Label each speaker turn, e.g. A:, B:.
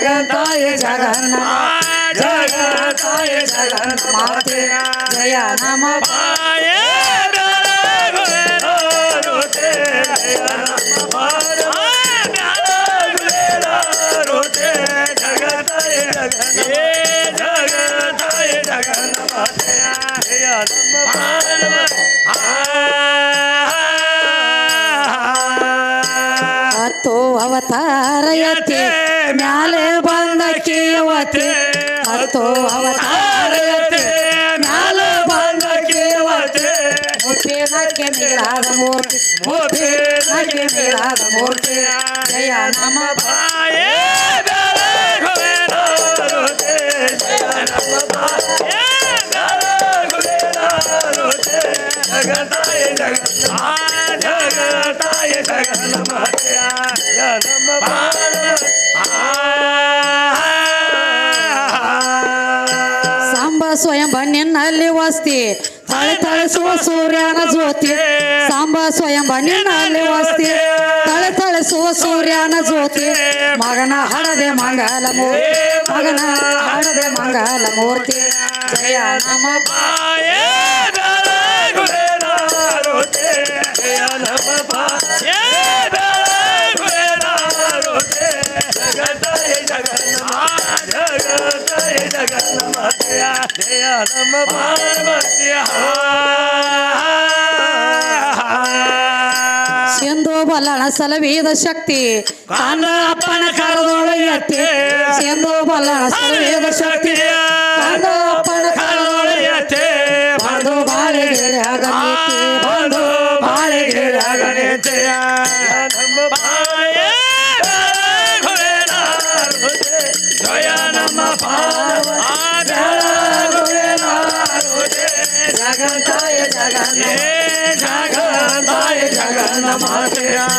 A: ಜಗತ್ತಾಯ ಜಗನ್ನಾಥ ಜಗತ್ತಾಯ ಜಗನ್ಮಾತೆ ಜಯ ನಮ ಹತ್ತು ಅವತಾರ ಎತ್ತಿ ಮ್ಯಾಲೆ ಬಂದ ಕೇವತಿ ಹತ್ತು ಅವತಾರ ಎತ್ತಿ ಮ್ಯಾಲೆ ಬಂದ ಕೇವತಿ ಮುತ್ತಿನಕ್ಕೆ ಮಿಗಿಲಾದ ಮೂರ್ತಿ ಮುತ್ತಿನಕ್ಕೆ ಮಿಗಿಲಾದ ಮೂರ್ತಿ ಜಯ ನಮ ಸಾಂಬ ಸ್ವಯಂ ಬಣ್ಣಿನಲ್ಲಿ ವಸ್ತಿ ತಳೆ ತಳಿಸುವ ಸೂರ್ಯನ ಜ್ಯೋತಿ ಸಾಂಬ ಸ್ವಯಂ ಬಣ್ಣಿನಲ್ಲಿ ವಸ್ತಿ ತಳೆ ತಳಿಸುವ ಸೂರ್ಯನ ಜ್ಯೋತಿ ಮಗನ ಹಡದೆ ಮಂಗಲ ಮೂರ್ತಿ ಮಗನ ಹಡದೆ ಮಂಗಲ ಮೂರ್ತಿ ಜಯ ನಮ ಸಿಂಧು ಬಲ್ಲಣ ಸಲವೀದ ಶಕ್ತಿ ಕಾಂದ ಅಪ್ಪನ ಕರದೊಳು ಎತ್ತಿ ಸಿಂಧು ಬಲ್ಲಣ ಸಲವೀದ ಶಕ್ತಿ ಕಾಂದ ಅಪ್ಪನ ಕರದೊಳು ಎತ್ತಿ ಬಂದು ಬಾಳೆಗೆರೆ ಆಗನೇತಿ ಬಂದು ಬಾಳೆಗೆರೆ ಆಗನೇತಿ ಜಗಂತಾಯ ಜಗನ್ನ ಜಗಂತಾಯ ಜಗನ್ನ ಮಾತೆಯ